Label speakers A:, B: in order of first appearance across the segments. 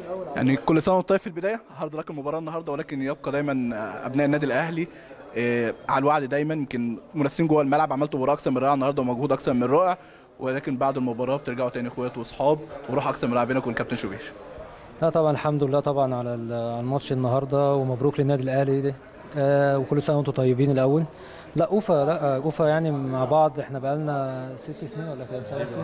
A: يعني كل سنه وانت طيب في البدايه هارد لك المباراه النهارده ولكن يبقى دايما ابناء النادي الاهلي آه، على الوعد دايما يمكن منافسين جوه الملعب عملتوا مباراه اكثر من رائع النهارده ومجهود اكثر من رائع ولكن بعد المباراه بترجعوا تاني اخوات واصحاب وروح اكثر من رائع بينك وبين كابتن شوبير
B: لا طبعا الحمد لله طبعا على ال- على الماتش النهارده ومبروك للنادي الاهلي ده آه وكل سنه وانتم طيبين الاول لا اوفا لا آه، اوفا يعني مع بعض احنا بقالنا ست سنين ولا كام سنه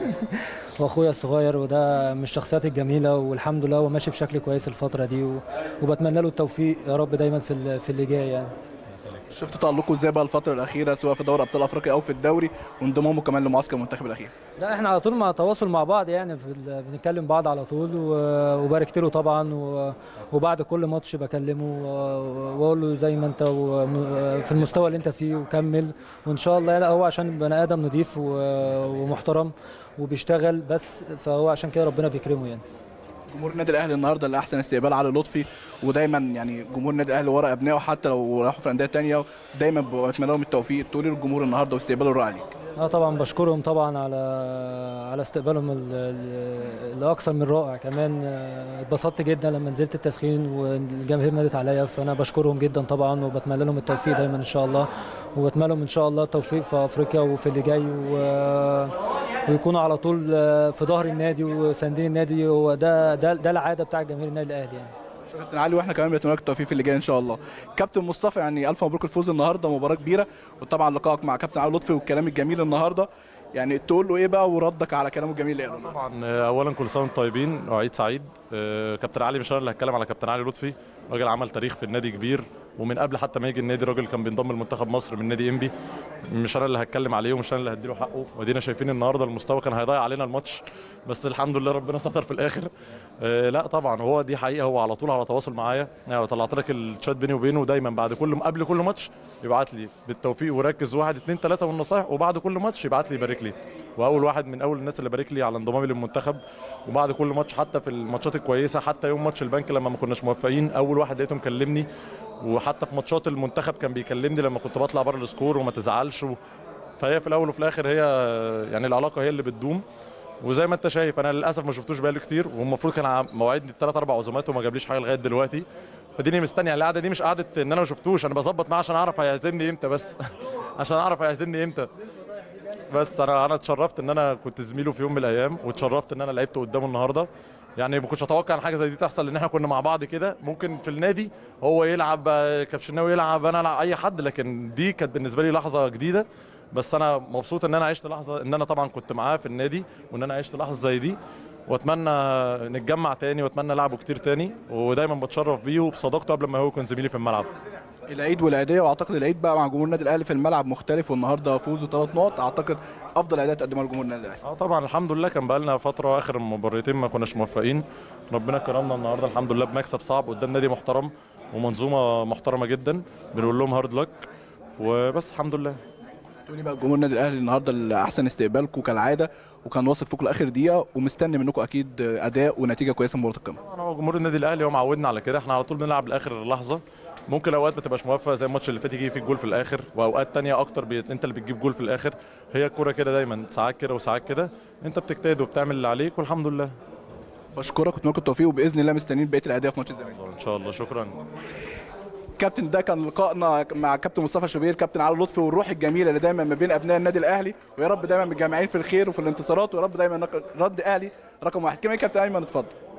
B: واخويا الصغير وده من الشخصيات الجميله والحمد لله هو ماشي بشكل كويس الفتره دي و- وبتمنى له التوفيق يا رب دايما في ال- في اللي جاي يعني
A: شفت تألقه ازاي بقى الفتره الاخيره سواء في دوري ابطال افريقيا او في الدوري وانضمامه كمان لمعسكر المنتخب الاخير
B: لا احنا على طول مع تواصل مع بعض يعني في ال- بنتكلم بعض على طول و- وباركت له طبعا و- وبعد كل ماتش بكلمه و- واقول له زي ما انت وم- في المستوى اللي انت فيه وكمل وان شاء الله لا هو عشان بني ادم نضيف و- ومحترم وبيشتغل بس فهو عشان كده ربنا بيكرمه يعني
A: جمهور النادي الاهلي النهارده اللي احسن استقبال علي لطفي ودايما يعني جمهور النادي الاهلي ورا ابنائه حتى لو راحوا في انديه ثانيه دايما بتمنى لهم التوفيق تقول إيه للجمهور النهارده واستقباله الرائع ليك
B: اه طبعا بشكرهم طبعا على على استقبالهم ال- ال- الاكثر من رائع كمان آه، اتبسطت جدا لما نزلت التسخين والجماهير نادت عليا فانا بشكرهم جدا طبعا وبتمنى لهم التوفيق دايما ان شاء الله وبتمنى لهم ان شاء الله التوفيق في افريقيا وفي اللي جاي و... ويكونوا على طول آه، في ظهر النادي وساندين النادي وده ده ده العاده بتاع جماهير النادي الاهلي يعني
A: شكرا كابتن علي واحنا كمان بنتمنى لك التوفيق في اللي جاي ان شاء الله كابتن مصطفى يعني الف مبروك الفوز النهارده مباراه كبيره وطبعا لقائك مع كابتن علي لطفي والكلام الجميل النهارده يعني تقول له ايه بقى وردك على كلامه الجميل اللي قاله النهاردة؟
C: طبعا آه، اولا كل سنه وانتم طيبين وعيد سعيد آه، كابتن علي مش انا اللي هتكلم على كابتن علي لطفي راجل عمل تاريخ في النادي كبير ومن قبل حتى ما يجي النادي راجل كان بينضم لمنتخب مصر من نادي انبي مش انا اللي هتكلم عليه ومش انا اللي هديله حقه ودينا شايفين النهارده المستوى كان هيضيع علينا الماتش بس الحمد لله ربنا ستر في الاخر آه، لا طبعا هو دي حقيقه هو على طول على تواصل معايا يعني طلعت لك الشات بيني وبينه دايما بعد كل قبل كل ماتش يبعت لي بالتوفيق وركز واحد اتنين تلاته والنصايح وبعد كل ماتش يبعت لي يبارك لي واول واحد من اول الناس اللي بارك لي على انضمامي للمنتخب وبعد كل ماتش حتى في الماتشات الكويسه حتى يوم ماتش البنك لما ما كناش موفقين اول واحد لقيته مكلمني وحتى في ماتشات المنتخب كان بيكلمني لما كنت بطلع بره السكور وما تزعلش و... فهي في الاول وفي الاخر هي يعني العلاقه هي اللي بتدوم وزي ما انت شايف انا للاسف ما شفتوش بقالي كتير والمفروض كان ع- مواعيدني الثلاث اربع عزومات وما جابليش حاجه لغايه دلوقتي فديني مستني يعني القعده دي مش قعده ان انا ما شفتوش انا بظبط معاه عشان اعرف هيعزمني امتى بس عشان اعرف هيعزمني امتى بس انا انا اتشرفت ان انا كنت زميله في يوم من الايام واتشرفت ان انا لعبت قدامه النهارده يعني ما كنتش اتوقع ان حاجه زي دي تحصل لان احنا كنا مع بعض كده ممكن في النادي هو يلعب آه، كابشناوي يلعب انا العب اي حد لكن دي كانت بالنسبه لي لحظه جديده بس انا مبسوط ان انا عشت لحظه ان انا طبعا كنت معاه في النادي وان انا عشت لحظه زي دي واتمنى نتجمع تاني واتمنى العبه كتير تاني ودايما بتشرف بيه وبصداقته قبل ما هو يكون زميلي في الملعب
A: العيد والعيديه واعتقد العيد بقى مع جمهور النادي الاهلي في الملعب مختلف والنهارده فوز وثلاث نقط اعتقد افضل عيديه تقدمها لجمهور النادي الاهلي
C: اه طبعا الحمد لله كان بقالنا فتره اخر مباراتين ما كناش موفقين ربنا كرمنا النهارده الحمد لله بمكسب صعب قدام نادي محترم ومنظومه محترمه جدا بنقول لهم هارد لك وبس الحمد لله
A: تقولي بقى جمهور النادي الاهلي النهارده اللي احسن استقبالكم كالعاده وكان واثق فيكم لاخر دقيقه ومستني منكم اكيد اداء ونتيجه كويسه من مباراه القمه
C: انا هو جمهور النادي الاهلي هو معودنا على كده احنا على طول بنلعب لاخر لحظه ممكن اوقات ما تبقاش موفق زي الماتش اللي فات يجي فيك جول في الاخر واوقات تانية اكتر بي... انت اللي بتجيب جول في الاخر هي الكوره كده دايما ساعات كده وساعات كده انت بتجتهد وبتعمل اللي عليك والحمد لله
A: بشكرك واتمنى لكم التوفيق وباذن الله مستنيين بقيه الاداء في ماتش الزمالك
C: ان شاء الله شكرا
A: كابتن ده كان لقائنا مع كابتن مصطفى شوبير كابتن علي لطفي والروح الجميله اللي دايما ما بين ابناء النادي الاهلي ويا رب دايما متجمعين في الخير وفي الانتصارات ويا رب دايما نق- رد اهلي رقم واحد كمان كابتن ايمن اتفضل